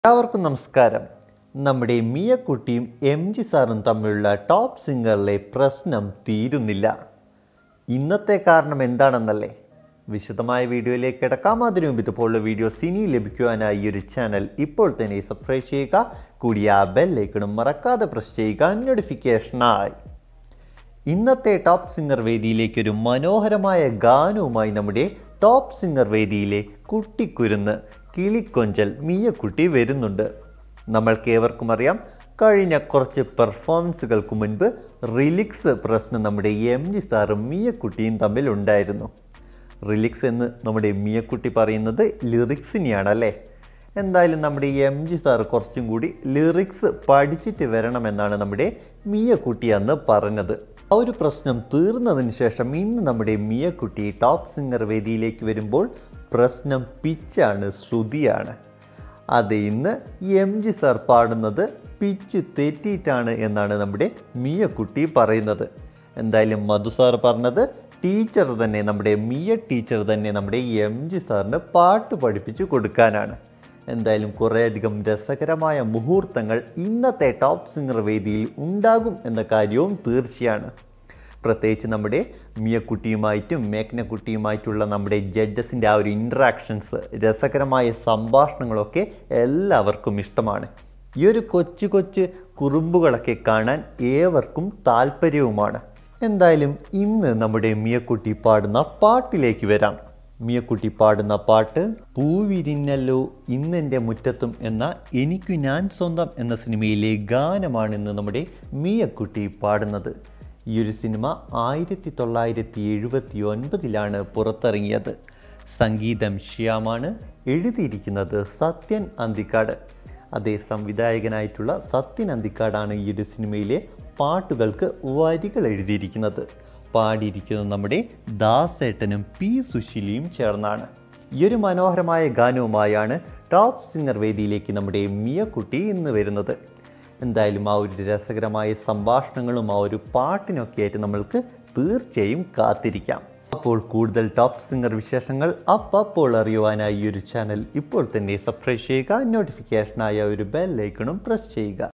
എല്ലാവർക്കും നമസ്കാരം നമ്മുടെ മിയക്കുട്ടിയും എം ജി സാറും തമ്മിലുള്ള ടോപ്പ് സിംഗറിലെ പ്രശ്നം തീരുന്നില്ല ഇന്നത്തെ കാരണം എന്താണെന്നല്ലേ വിശദമായ വീഡിയോയിലേക്ക് കിടക്കാം അതിനു മുമ്പ് ഇതുപോലുള്ള വീഡിയോസ് ഇനി ലഭിക്കുവാനായി ഈ ഒരു ചാനൽ ഇപ്പോൾ തന്നെ സബ്സ്ക്രൈബ് ചെയ്യുക കൂടി ആ ബെല്ലൈക്കണും മറക്കാതെ പ്രസ് ചെയ്യുക നോട്ടിഫിക്കേഷനായി ഇന്നത്തെ ടോപ്പ് സിംഗർ വേദിയിലേക്ക് ഒരു മനോഹരമായ ഗാനവുമായി നമ്മുടെ ടോപ്പ് സിംഗർ വേദിയിലെ കുട്ടിക്കുരുന്ന് കിളിക്കൊഞ്ചൽ മിയക്കുട്ടി വരുന്നുണ്ട് നമ്മൾക്ക് ഏവർക്കും അറിയാം കഴിഞ്ഞ കുറച്ച് പെർഫോമൻസുകൾക്ക് മുൻപ് റിലിക്സ് പ്രശ്നം നമ്മുടെ എം ജി സാറും മിയക്കുട്ടിയും തമ്മിൽ ഉണ്ടായിരുന്നു റിലിക്സ് എന്ന് നമ്മുടെ മിയക്കുട്ടി പറയുന്നത് ലിറിക്സിനെയാണ് അല്ലേ എന്തായാലും നമ്മുടെ എം ജി സാർ കുറച്ചും കൂടി ലിറിക്സ് പഠിച്ചിട്ട് വരണമെന്നാണ് നമ്മുടെ മിയക്കുട്ടി അന്ന് പറഞ്ഞത് ആ ഒരു പ്രശ്നം തീർന്നതിന് ശേഷം ഇന്ന് നമ്മുടെ മിയക്കുട്ടി ടോപ്പ് സിംഗർ വേദിയിലേക്ക് വരുമ്പോൾ പ്രശ്നം പിച്ചാണ് ശ്രുതിയാണ് അത് ഇന്ന് എം ജി സാർ പാടുന്നത് പിച്ച് തെറ്റിയിട്ടാണ് എന്നാണ് നമ്മുടെ മിയക്കുട്ടി പറയുന്നത് എന്തായാലും മധു സാർ പറഞ്ഞത് ടീച്ചർ തന്നെ നമ്മുടെ മിയ ടീച്ചർ തന്നെ നമ്മുടെ എം ജി സാറിന് പാട്ട് പഠിപ്പിച്ചു കൊടുക്കാനാണ് എന്തായാലും കുറേയധികം രസകരമായ മുഹൂർത്തങ്ങൾ ഇന്നത്തെ ടോപ്പ് സിംഗർ വേദിയിൽ ഉണ്ടാകും എന്ന കാര്യവും തീർച്ചയാണ് പ്രത്യേകിച്ച് നമ്മുടെ മിയക്കുട്ടിയുമായിട്ടും മേഘ്നക്കുട്ടിയുമായിട്ടുള്ള നമ്മുടെ ജഡ്ജസിൻ്റെ ആ ഒരു ഇൻട്രാക്ഷൻസ് രസകരമായ സംഭാഷണങ്ങളൊക്കെ എല്ലാവർക്കും ഇഷ്ടമാണ് ഈ ഒരു കൊച്ചു കൊച്ചു കുറുമ്പുകളൊക്കെ കാണാൻ ഏവർക്കും താല്പര്യവുമാണ് എന്തായാലും ഇന്ന് നമ്മുടെ മിയക്കുട്ടി പാടുന്ന പാട്ടിലേക്ക് വരാം മിയക്കുട്ടി പാടുന്ന പാട്ട് പൂവിരിഞ്ഞല്ലോ ഇന്നെൻ്റെ മുറ്റത്തും എന്ന എനിക്കു ഞാൻ സ്വന്തം എന്ന സിനിമയിലെ ഗാനമാണ് ഇന്ന് നമ്മുടെ മിയക്കുട്ടി പാടുന്നത് ഈ ഒരു സിനിമ ആയിരത്തി തൊള്ളായിരത്തി എഴുപത്തി ഒൻപതിലാണ് പുറത്തിറങ്ങിയത് സംഗീതം ശ്യാമാണ് എഴുതിയിരിക്കുന്നത് സത്യൻ അന്തിക്കാട് അതേ സംവിധായകനായിട്ടുള്ള സത്യൻ അന്തിക്കാടാണ് ഈ ഒരു സിനിമയിലെ പാട്ടുകൾക്ക് വരികൾ എഴുതിയിരിക്കുന്നത് പാടിയിരിക്കുന്നത് നമ്മുടെ ദാസേട്ടനും പി സുശീലിയും ചേർന്നാണ് ഈ ഒരു മനോഹരമായ ഗാനവുമായാണ് ടോപ്പ് സിംഗർ വേദിയിലേക്ക് നമ്മുടെ മിയക്കുട്ടി ഇന്ന് വരുന്നത് എന്തായാലും ആ ഒരു രസകരമായ സംഭാഷണങ്ങളും ആ ഒരു പാട്ടിനൊക്കെ ആയിട്ട് നമ്മൾക്ക് തീർച്ചയായും കാത്തിരിക്കാം അപ്പോൾ കൂടുതൽ ടോപ്പ് സിംഗർ വിശേഷങ്ങൾ അപ്പോൾ അറിയുവാനായി ഈ ഒരു ചാനൽ ഇപ്പോൾ തന്നെ സബ്സ്ക്രൈബ് ചെയ്യുക നോട്ടിഫിക്കേഷനായ ഒരു ബെൽ ഐക്കണും പ്രസ് ചെയ്യുക